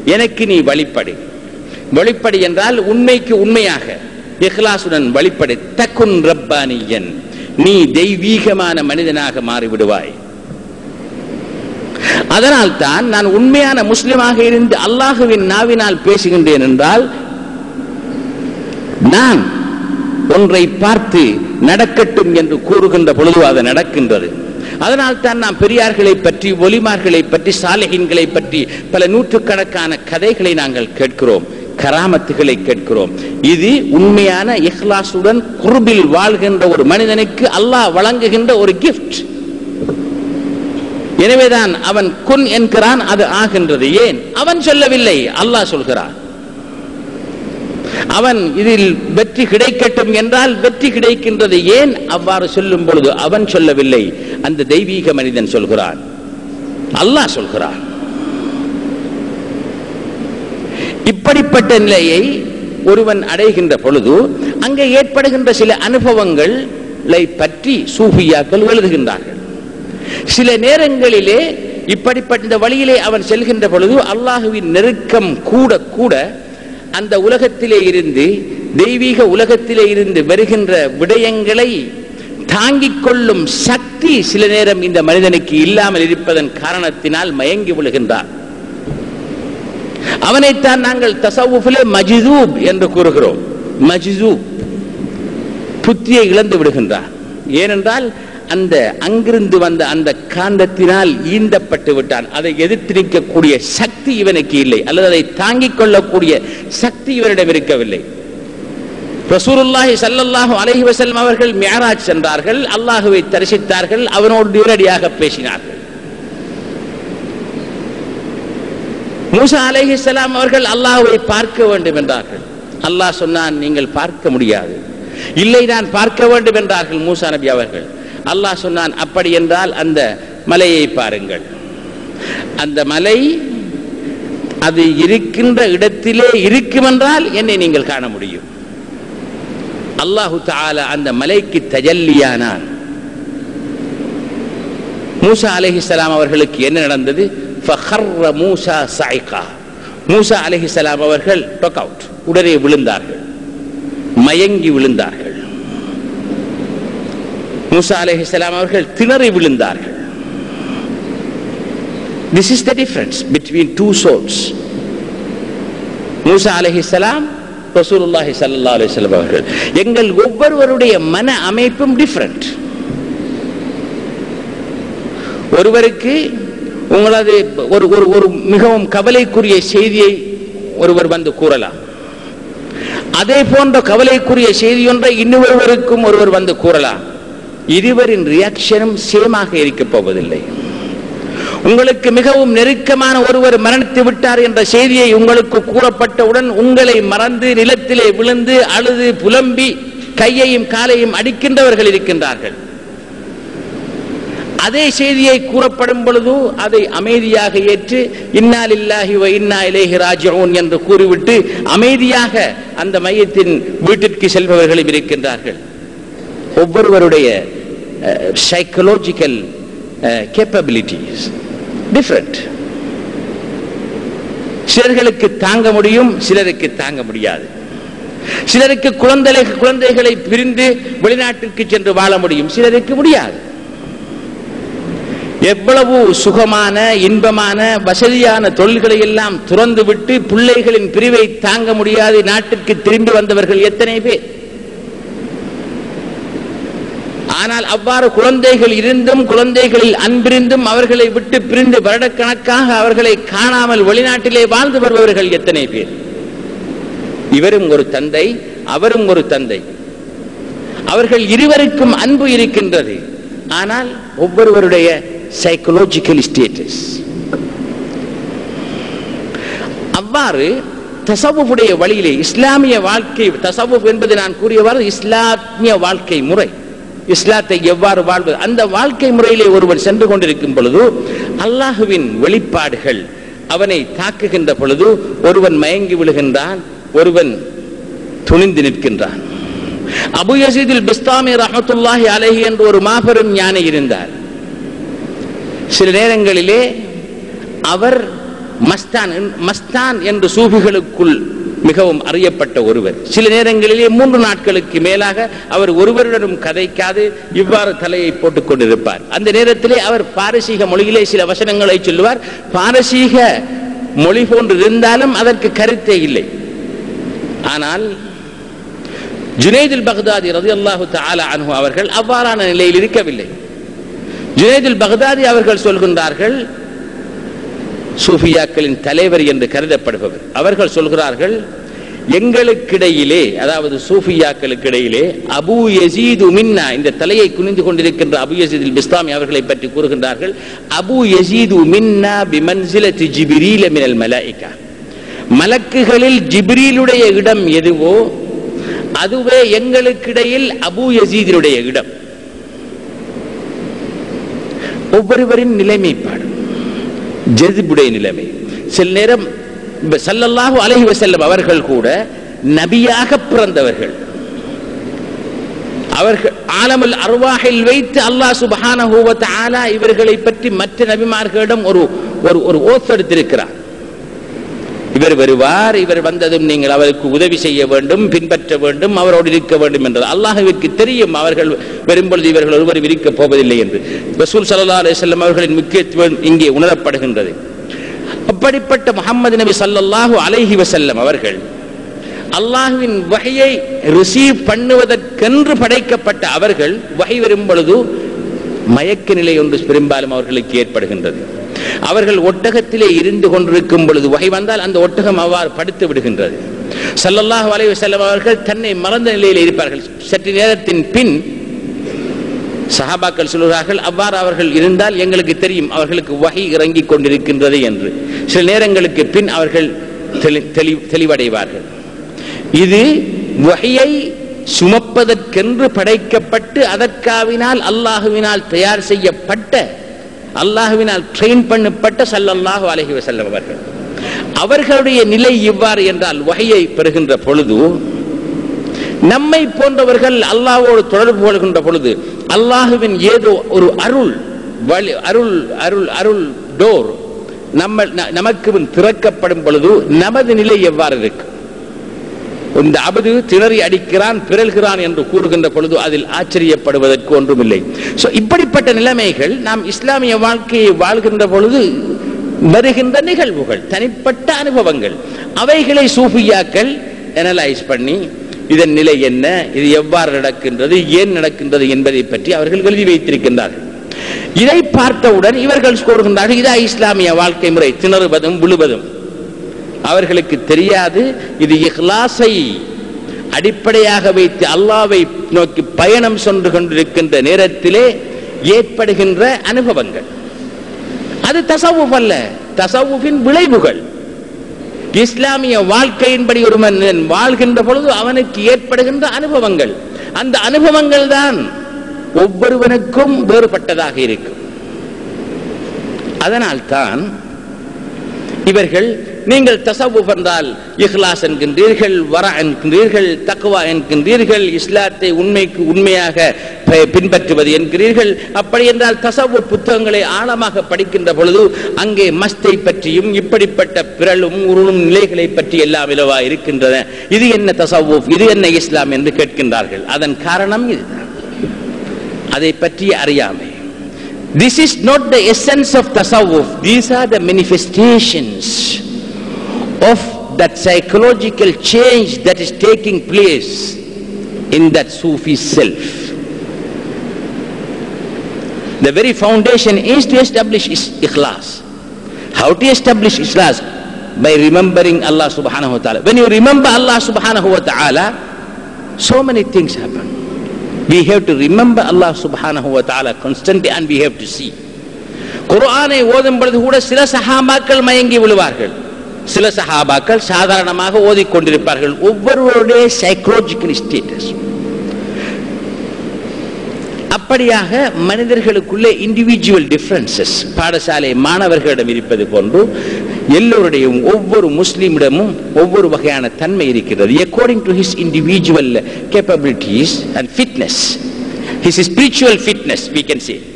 எனக்கு நீ வழிபடு வழிபடு என்றால் உண்மைக்கு உண்மையாக இஹ்லாசுடன் வழிபடு தக்குன் ரப்பானியன் நீ தெய்வீகமான மனிதனாக மாறிவிடுவாய் அதனால் தான் நான் உண்மையான முஸ்லிமாக இருந்து அல்லாஹுவின் நாவினால் பேசுகின்றேன் என்றால் நான் ஒன்றை பார்த்து நடக்கட்டும் என்று கூறுகின்ற பொழுது அது நடக்கின்றது அதனால் தான் நாம் பெரியார்களை பற்றி ஒலிமார்களை பற்றி சாலைகின்களை பற்றி பல நூற்றுக்கணக்கான கதைகளை நாங்கள் கேட்கிறோம் கராமத்துகளை கேட்கிறோம் இது உண்மையான இஹ்லாசுடன் குர்பில் வாழ்கின்ற ஒரு மனிதனுக்கு அல்லாஹ் வழங்குகின்ற ஒரு கிஃப்ட் எனவேதான் அவன் குன் என்கிறான் அது ஆகின்றது ஏன் அவன் சொல்லவில்லை அல்லாஹ் சொல்கிறான் அவன் இதில் வெற்றி கிடைக்கட்டும் என்றால் வெற்றி கிடைக்கின்றது ஏன் அவ்வாறு சொல்லும் பொழுது அவன் சொல்லவில்லை அந்த தெய்வீக மனிதன் சொல்கிறான் அல்லாஹ் சொல்கிறான் இப்படிப்பட்ட நிலையை ஒருவன் அடைகின்ற பொழுது அங்கே ஏற்படுகின்ற சில அனுபவங்களை பற்றி சூஃபியாக்கள் எழுதுகின்றார்கள் சில நேரங்களிலே இப்படிப்பட்ட இந்த வழியிலே அவன் செல்கின்ற பொழுது அல்லாஹுவின் நெருக்கம் கூட கூட அந்த உலகத்திலே இருந்து தெய்வீக உலகத்திலே இருந்து வருகின்ற விடயங்களை தாங்கிக் கொள்ளும் சக்தி சில நேரம் இந்த மனிதனுக்கு இல்லாமல் இருப்பதன் காரணத்தினால் மயங்கி விழுகின்றார் அவனைத்தான் நாங்கள் தசவுஃபிலே மஜிதூப் என்று கூறுகிறோம் மஜிதூப் புத்தியை இழந்து விடுகின்றார் ஏனென்றால் அந்த அங்கிருந்து வந்த அந்த காந்தத்தினால் ஈந்தப்பட்டு விட்டான் அதை எதிர்த்து நிற்கக்கூடிய சக்தி இவனுக்கு இல்லை அல்லது அதை தாங்கிக் கொள்ளக்கூடிய சக்தி இவனிடம் இருக்கவில்லை ரசூலுல்லாஹி ஸல்லல்லாஹு அலைஹி வஸல்லம் அவர்கள் மியராஜ் சென்றார்கள் அல்லாஹுவை தரிசித்தார்கள் அவனோடு நேரடியாக பேசினார்கள் மூசா அலைஹிஸ்ஸலாம் அவர்கள் அல்லாஹ்வை பார்க்க வேண்டும் என்றார்கள் அல்லாஹ் சொன்னான் நீங்கள் பார்க்க முடியாது இல்லை நான் பார்க்க வேண்டும் என்றார்கள் மூசா நபி அவர்கள் அல்லாஹ் சொன்னான் அப்படி என்றால் அந்த மலையை பாருங்கள் அந்த மலை அது இருக்கின்ற இடத்திலே இருக்கும் என்றால் என்னை நீங்கள் காண முடியும் அல்லாஹு தாலா அந்த மலைக்கு தஜல்லியானான் மூசா அலைஹிஸ்ஸலாம் அவர்களுக்கு என்ன நடந்தது ஃபஹர்ர மூசா சாய்கா மூசா அலைஹிஸ்ஸலாம் அவர்கள் டொக் அவுட் உடனே விழுந்தார்கள் மயங்கி விழுந்தார்கள் மூசா அலைஹிஸ்ஸலாம் அவர்கள் திணறி விழுந்தார்கள் This is the difference between two souls. மூசா அலைஹிஸ்ஸலாம் ரசூலுல்லாஹி ஸல்லல்லாஹு அலைஹி வஸல்லம் அவர்கள் எங்கள் ஒவ்வொருவருடைய மன அமைப்பும் டிஃபரண்ட் ஒருவருக்கு உங்களது ஒரு ஒரு ஒரு மிகவும் கவலைக்குரிய செய்தியை ஒருவர் வந்து கூறலாம் அதே போன்ற கவலைக்குரிய செய்தி ஒன்றை இன்னொருவருக்கும் ஒருவர் வந்து கூறலாம் இருவரின் ரியாக்ஷனும் சேமாக இருக்கப் போவதில்லை உங்களுக்கு மிகவும் நெருக்கமான ஒருவர் மரணித்து விட்டார் என்ற செய்தியை உங்களுக்கு கூறப்பட்டவுடன் உங்களை மறந்து நிலத்திலே விழுந்து அழுது புலம்பி கையையும் காலையும் அடிக்கின்றவர்கள் இருக்கின்றார்கள் அதே செய்தியை கூறப்படும் பொழுது அதை அமைதியாக ஏற்று இன்னாலில்லாஹி வ இன்னா இலைஹி ராஜிஊன் என்று கூறிவிட்டு அமைதியாக அந்த மையத்தின் வீட்டிற்கு செல்பவர்களும் இருக்கின்றார்கள் ஒவ்வொருவருடைய சைக்கலாஜிக்கல் கேப்பபிலிட்டிஸ் டிஃப்ரெண்ட் சிலர்களுக்கு தாங்க முடியும் சிலருக்கு தாங்க முடியாது சிலருக்கு குழந்தை குழந்தைகளை பிரிந்து வெளிநாட்டிற்கு சென்று வாழ முடியும் சிலருக்கு முடியாது எவ்வளவு சுகமான இன்பமான வசதியான தொழில்களை எல்லாம் துறந்து விட்டு பிள்ளைகளின் பிரிவை தாங்க முடியாது நாட்டிற்கு திரும்பி வந்தவர்கள் எத்தனை பேர் ஆனால் அவ்வாறு குழந்தைகள் இருந்தும் குழந்தைகளில் அன்பிருந்தும் அவர்களை விட்டு பிரிந்து வருடக்கணக்காக அவர்களை காணாமல் வெளிநாட்டிலே வாழ்ந்து வருபவர்கள் எத்தனை பேர் இவரும் ஒரு தந்தை அவரும் ஒரு தந்தை அவர்கள் இருவருக்கும் அன்பு இருக்கின்றது ஆனால் ஒவ்வொருவருடைய சைக்கலாஜிக்கல் ஸ்டேட்டஸ் அவ்வாறு தசவுடைய வழியிலே இஸ்லாமிய வாழ்க்கை தசவுப் என்பது நான் கூறியவாறு இஸ்லாமிய வாழ்க்கை முறை இஸ்லாத்தை எவ்வாறு வாழ்வது அந்த வாழ்க்கை முறையிலே ஒருவன் சென்று கொண்டிருக்கும் பொழுது அல்லாஹுவின் வெளிப்பாடுகள் அவனை தாக்குகின்ற பொழுது ஒருவன் மயங்கி விழுகின்றான் ஒருவன் துணிந்து நிற்கின்றான் அபு யசீதில் பிஸ்தாமி ரஹமத்துல்லாஹி அலஹி என்று ஒரு மாபெரும் ஞானி இருந்தார் சில நேரங்களிலே அவர் மஸ்தான் மஸ்தான் என்று சூஃபிகளுக்குள் மிகவும் அறியப்பட்ட ஒருவர் சில நேரங்களிலே மூன்று நாட்களுக்கு மேலாக அவர் ஒருவரிடமும் கதைக்காது இவ்வாறு தலையை போட்டுக் கொண்டிருப்பார் அந்த நேரத்திலே அவர் பாரசீக மொழியிலே சில வசனங்களை சொல்லுவார் பாரசீக மொழி போன்று இருந்தாலும் அதற்கு கருத்தே இல்லை ஆனால் ஜுனைதுல் பக்தாதி ரதி அல்லாஹு தாலா அனு அவர்கள் அவ்வாறான நிலையில் இருக்கவில்லை ஜுனைதுல் பக்தாதி அவர்கள் சொல்கின்றார்கள் சூஃபியாக்களின் தலைவர் என்று கருதப்படுபவர் அவர்கள் சொல்கிறார்கள் எங்களுக்கிடையிலே அதாவது சூஃபியாக்களுக்கு இடையிலே அபு யசீது மின்னா இந்த தலையை குனிந்து கொண்டிருக்கின்ற அபு யசீத் பிஸ்லாமி அவர்களை பற்றி கூறுகின்றார்கள் அபு யசீது மின்னா பிமன்சிலத்தி ஜிபிரீல மினல் மலாயிகா மலக்குகளில் ஜிப்ரீலுடைய இடம் எதுவோ அதுவே எங்களுக்கிடையில் அபு யசீதினுடைய இடம் ஒவ்வொருவரின் நிலைமைப்பாடு ஜெதிபுடைய நிலைமை சில நேரம் சல்லல்லாஹு அலைஹி வஸல்லம் அவர்கள் கூட நபியாக பிறந்தவர்கள் அவர்கள் ஆலமுல் அர்வாஹில் வைத்து அல்லாஹ் சுப்ஹானஹு வ தஆலா இவர்களை பற்றி மற்ற நபிமார்களிடம் ஒரு ஒரு ஒரு ஓத் எடுத்திருக்கிறார் இவர் வருவார் இவர் வந்ததும் நீங்கள் அவருக்கு உதவி செய்ய வேண்டும் பின்பற்ற வேண்டும் அவரோடு இருக்க வேண்டும் என்றது அல்லாஹுவிற்கு தெரியும் அவர்கள் வரும்பொழுது இவர்கள் ஒருவர் இருக்கப் போவதில்லை என்று ரசூல் சல்லா அலிசல்லம் அவர்களின் முக்கியத்துவம் இங்கே உணரப்படுகின்றது அப்படிப்பட்ட முகமது நபி சல்லல்லாஹு அலைஹி வசல்லம் அவர்கள் அல்லாஹுவின் வகையை ரிசீவ் பண்ணுவதற்கென்று படைக்கப்பட்ட அவர்கள் வகை வரும் பொழுது மயக்க நிலை ஒன்று பெரும்பாலும் அவர்களுக்கு ஏற்படுகின்றது அவர்கள் ஒட்டகத்திலே இருந்து கொண்டிருக்கும் பொழுது வகை வந்தால் அந்த ஒட்டகம் அவ்வாறு படுத்து விடுகின்றது சல்லல்லாஹு அலைஹி வஸல்லம் அவர்கள் தன்னை மறந்த நிலையில் இருப்பார்கள் சற்று நேரத்தின் பின் சஹாபாக்கள் சொல்கிறார்கள் அவ்வாறு அவர்கள் இருந்தால் எங்களுக்கு தெரியும் அவர்களுக்கு வகை இறங்கிக் கொண்டிருக்கின்றது என்று சில நேரங்களுக்கு பின் அவர்கள் தெளி- தெளி- தெளிவடைவார்கள் இது வகையை சுமப்பதற்கென்று படைக்கப்பட்டு அதற்காவினால் அல்லாஹுவினால் தயார் செய்யப்பட்ட அல்லாஹுவினால் ட்ரெயின் பண்ணப்பட்ட சல்லல்லாஹு அலைஹி வஸல்லம் அவர்கள் அவர்களுடைய நிலை இவ்வாறு என்றால் வகையை பெறுகின்ற பொழுது நம்மை போன்றவர்கள் அல்லாஹ்வோடு தொடர்பு கொள்கின்ற பொழுது அல்லாஹுவின் ஏதோ ஒரு அருள் வழி அருள் அருள் அருள் டோர் நம்ம ந- நமக்கு முன் திறக்கப்படும் பொழுது நமது நிலை எவ்வாறு இருக்கு இந்த அபது திணறி அடிக்கிறான் பிறல்கிறான் என்று கூறுகின்ற பொழுது அதில் ஆச்சரியப்படுவதற்கு ஒன்றுமில்லை சோ இப்படிப்பட்ட நிலைமைகள் நாம் இஸ்லாமிய வாழ்க்கையை வாழ்கின்ற பொழுது வருகின்ற நிகழ்வுகள் தனிப்பட்ட அனுபவங்கள் அவைகளை சூஃபியாக்கள் அனலைஸ் பண்ணி இதன் நிலை என்ன இது எவ்வாறு நடக்கின்றது ஏன் நடக்கின்றது என்பதை பற்றி அவர்கள் எழுதி வைத்திருக்கின்றார்கள் இதை பார்த்தவுடன் இவர்கள் கூறுகின்றார்கள் இதா இஸ்லாமிய வாழ்க்கை முறை திணறுவதும் விழுவதும் அவர்களுக்கு தெரியாது இது இஹ்லாஸை அடிப்படையாக வைத்து அல்லாவை நோக்கி பயணம் சென்று கொண்டிருக்கின்ற நேரத்திலே ஏற்படுகின்ற அனுபவங்கள் அது தசவுஃப் அல்ல தசவுஃபின் விளைவுகள் இஸ்லாமிய வாழ்க்கையின்படி ஒரு மனிதன் வாழ்கின்ற பொழுது அவனுக்கு ஏற்படுகின்ற அனுபவங்கள் அந்த அனுபவங்கள் தான் ஒவ்வொருவனுக்கும் வேறுபட்டதாக இருக்கும் அதனால்தான் இவர்கள் நீங்கள் தசவுப் என்றால் இஹ்லாஸ் என்கின்றீர்கள் வர என்கின்றீர்கள் தக்வா என்கின்றீர்கள் இஸ்லாத்தை உண்மைக்கு உண்மையாக ப- பின்பற்றுவது என்கிறீர்கள் அப்படி என்றால் தசவுப் புத்தகங்களை ஆழமாக படிக்கின்ற பொழுது அங்கே மஸ்தை பற்றியும் இப்படிப்பட்ட பிறலும் உருளும் நிலைகளை பற்றி எல்லாம் இலவா இருக்கின்றன இது என்ன தசவுப் இது என்ன இஸ்லாம் என்று கேட்கின்றார்கள் அதன் காரணம் இதுதான் அதை பற்றி அறியாமை This is not the essence of tasawwuf. These are the manifestations of that psychological change that is taking place in that Sufi self. The very foundation is to establish is ikhlas. How to establish ikhlas? By remembering Allah subhanahu wa ta'ala. When you remember Allah subhanahu wa ta'ala, so many things happen. We have to remember Allah subhanahu wa ta'ala constantly and we have to see. குர்ஆனை ஓதும் பொழுது கூட சில சஹாபாக்கள் மயங்கி விழுவார்கள் சில சஹாபாக்கள் சாதாரணமாக ஓதிக்கொண்டிருப்பார்கள் ஒவ்வொருவருடைய சைக்கலாஜிக்கல் ஸ்டேட்டஸ் அப்படியாக மனிதர்களுக்குள்ளே இண்டிவிஜுவல் டிஃபரன்சஸ் பாடசாலை மாணவர்களிடம் இருப்பது போன்று எல்லோருடையும் ஒவ்வொரு முஸ்லீமிடமும் ஒவ்வொரு வகையான தன்மை இருக்கிறது according to his individual capabilities and fitness his spiritual fitness we can say